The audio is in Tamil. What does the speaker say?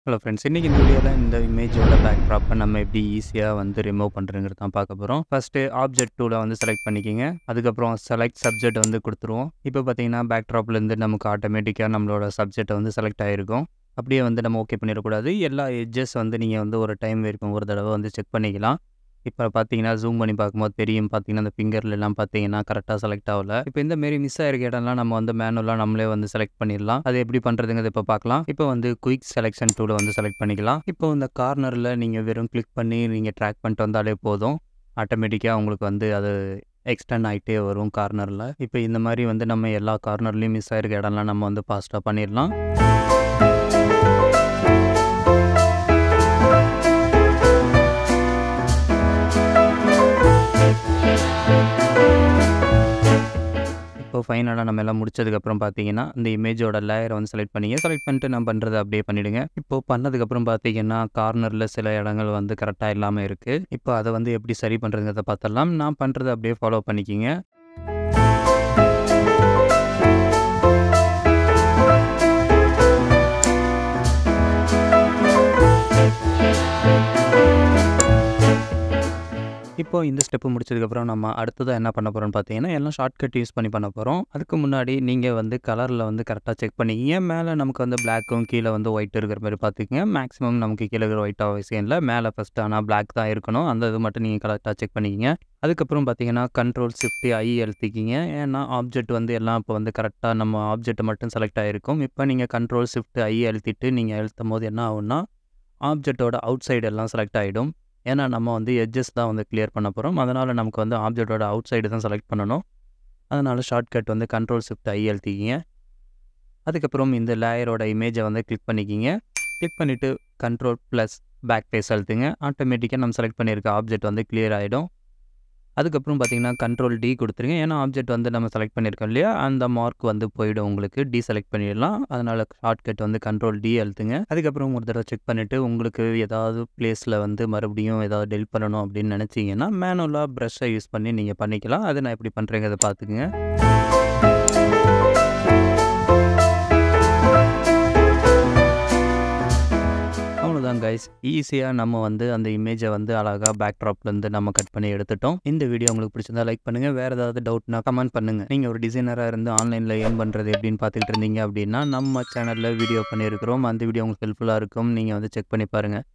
ஹலோ ஃப்ரெண்ட்ஸ் இன்றைக்கி இந்த வீடியோவில் இந்த இமேஜோட பேக் ட்ராப்பை நம்ம எப்படி ஈஸியாக வந்து ரிமூவ் பண்ணுறதுங்கிறது தான் பார்க்க போகிறோம் ஃபஸ்ட்டு ஆப்ஜெக்ட் டூவில் வந்து செலக்ட் பண்ணிக்கிங்க அதுக்கப்புறம் செலக்ட் சப்ஜெக்ட் வந்து கொடுத்துருவோம் இப்போ பார்த்தீங்கன்னா பேக் ட்ராப்லேருந்து நமக்கு ஆட்டோமேட்டிக்காக நம்மளோட சப்ஜெக்ட் வந்து செலக்ட் ஆகிருக்கும் அப்படியே வந்து நம்ம ஓகே பண்ணிடக்கூடாது எல்லா எட்ஜஸ் வந்து நீங்கள் வந்து ஒரு டைம் வரைக்கும் ஒரு தடவை வந்து செக் பண்ணிக்கலாம் இப்போ பார்த்தீங்கன்னா ஜூம் பண்ணி பார்க்கும்போது தெரியும் பார்த்தீங்கன்னா அந்த ஃபிங்கர்லாம் பார்த்தீங்கன்னா கரெக்டாக செலக்ட் ஆகல இப்போ இந்த மாரி மிஸ் ஆயிருக்க இடம்லாம் நம்ம வந்து மேனுவலாக நம்மளே வந்து செலக்ட் பண்ணிடலாம் அது எப்படி பண்ணுறதுங்கிறது இப்போ பார்க்கலாம் இப்போ வந்து குயிக் செலெக்ஷன் டூலை வந்து செலக்ட் பண்ணிக்கலாம் இப்போ இந்த கார்னரில் நீங்கள் வெறும் கிளிக் பண்ணி நீங்கள் ட்ராக் பண்ணிட்டு வந்தாலே போதும் ஆட்டோமேட்டிக்காக உங்களுக்கு வந்து அது எக்ஸ்டெண்ட் ஆகிட்டே வரும் கார்னரில் இப்போ இந்த மாதிரி வந்து நம்ம எல்லா கார்னர்லேயும் மிஸ் ஆயிருக்க இடம்லாம் நம்ம வந்து ஃபாஸ்ட்டாக பண்ணிடலாம் இப்போ ஃபைனலாக நம்ம எல்லாம் முடிச்சதுக்கப்புறம் பார்த்தீங்கன்னா இந்த இமேஜோட லேயரை வந்து செலக்ட் பண்ணிங்க செலக்ட் பண்ணிட்டு நான் பண்ணுறதை அப்படியே பண்ணிவிடுங்க இப்போ பண்ணதுக்கப்புறம் பார்த்தீங்கன்னா கார்னரில் சில இடங்கள் வந்து கரெக்டாக இல்லாமல் இருக்குது இப்போ அதை வந்து எப்படி சரி பண்ணுறதுங்கிறத பார்த்தலாம் நான் பண்ணுறதை அப்படியே ஃபாலோ பண்ணிக்கிங்க இப்போ இந்த ஸ்டெப்பு முடிச்சதுக்கப்புறம் நம்ம அடுத்ததாக என்ன பண்ண போகிறோம்னு பார்த்தீங்கன்னா எல்லாம் ஷார்ட்கட் யூஸ் பண்ணி பண்ண போகிறோம் அதுக்கு முன்னாடி நீங்கள் வந்து கலரில் வந்து கரெக்டாக செக் பண்ணிக்கிங்க மேலே நமக்கு வந்து பிளாக்கும் கீழே வந்து ஒயிட் இருக்கிற மாதிரி பார்த்துக்கங்க மேக்ஸிமம் நமக்கு கீழே இருக்கிற ஒயிட் அவசியம் இல்லை மேலே ஃபஸ்ட்டு ஆனால் பிளாக் தான் இருக்கணும் அந்த இது மட்டும் நீங்கள் கரெக்டாக செக் பண்ணிக்கிங்க அதுக்கப்புறம் பார்த்தீங்கன்னா கண்ட்ரோல் ஷிஃப்ட் ஐ அழுத்திக்கிங்க ஏன்னா ஆப்ஜெக்ட் வந்து எல்லாம் இப்போ வந்து கரெக்டாக நம்ம ஆப்ஜெக்ட் மட்டும் செலக்ட் ஆகிருக்கும் இப்போ நீங்கள் கண்ட்ரோல் ஷிஃப்ட் ஐ அழுத்திட்டு நீங்கள் அழுத்தும் போது என்ன ஆகும்னா ஆப்ஜெக்டோட அவுட் சைடு எல்லாம் செலக்ட் ஆகிடும் ஏன்னா நம்ம வந்து எட்ஜஸ் தான் வந்து கிளியர் பண்ண போகிறோம் அதனால் நமக்கு வந்து ஆப்ஜெக்டோட அவுட் சைடு தான் செலக்ட் பண்ணணும் அதனால் ஷார்ட்கட் வந்து கண்ட்ரோல் ஷிஃப்ட் ஐ அழுத்திக்கிங்க அதுக்கப்புறம் இந்த லேயரோட இமேஜை வந்து கிளிக் பண்ணிக்கிங்க கிளிக் பண்ணிவிட்டு கண்ட்ரோல் ப்ளஸ் பேக் ஃபேஸ் அழுத்துங்க ஆட்டோமேட்டிக்காக நம்ம செலக்ட் பண்ணியிருக்க ஆப்ஜெக்ட் வந்து கிளியர் ஆகிடும் அதுக்கப்புறம் பார்த்தீங்கன்னா கண்ட்ரோல் டி கொடுத்துருங்க ஏன்னா ஆப்ஜெக்ட் வந்து நம்ம செலக்ட் பண்ணியிருக்கோம் இல்லையா அந்த மார்க் வந்து போயிடும் உங்களுக்கு டி செலக்ட் பண்ணிடலாம் அதனால் ஷார்ட்கட் வந்து கண்ட்ரோல் டி அழுத்துங்க அதுக்கப்புறம் ஒரு தடவை செக் பண்ணிவிட்டு உங்களுக்கு ஏதாவது பிளேஸில் வந்து மறுபடியும் ஏதாவது டெலிட் பண்ணணும் அப்படின்னு நினச்சிங்கன்னா மேனுவலாக ப்ரஷ்ஷை யூஸ் பண்ணி நீங்கள் பண்ணிக்கலாம் அது நான் எப்படி பண்ணுறேங்கிறத பார்த்துக்குங்க அவ்வளோதான் கைஸ் ஈஸியாக நம்ம வந்து அந்த இமேஜை வந்து அழகாக பேக் ட்ராப்லேருந்து நம்ம கட் பண்ணி எடுத்துட்டோம் இந்த வீடியோ உங்களுக்கு பிடிச்சிருந்தா லைக் பண்ணுங்கள் வேறு ஏதாவது டவுட்னா கமெண்ட் பண்ணுங்கள் நீங்கள் ஒரு டிசைனராக இருந்து ஆன்லைனில் ஏர்ன் பண்ணுறது எப்படின்னு பார்த்துக்கிட்டு இருந்தீங்க அப்படின்னா நம்ம சேனலில் வீடியோ பண்ணியிருக்கிறோம் அந்த வீடியோ உங்களுக்கு ஹெல்ப்ஃபுல்லாக இருக்கும் நீங்கள் வந்து செக் பண்ணி பாருங்கள்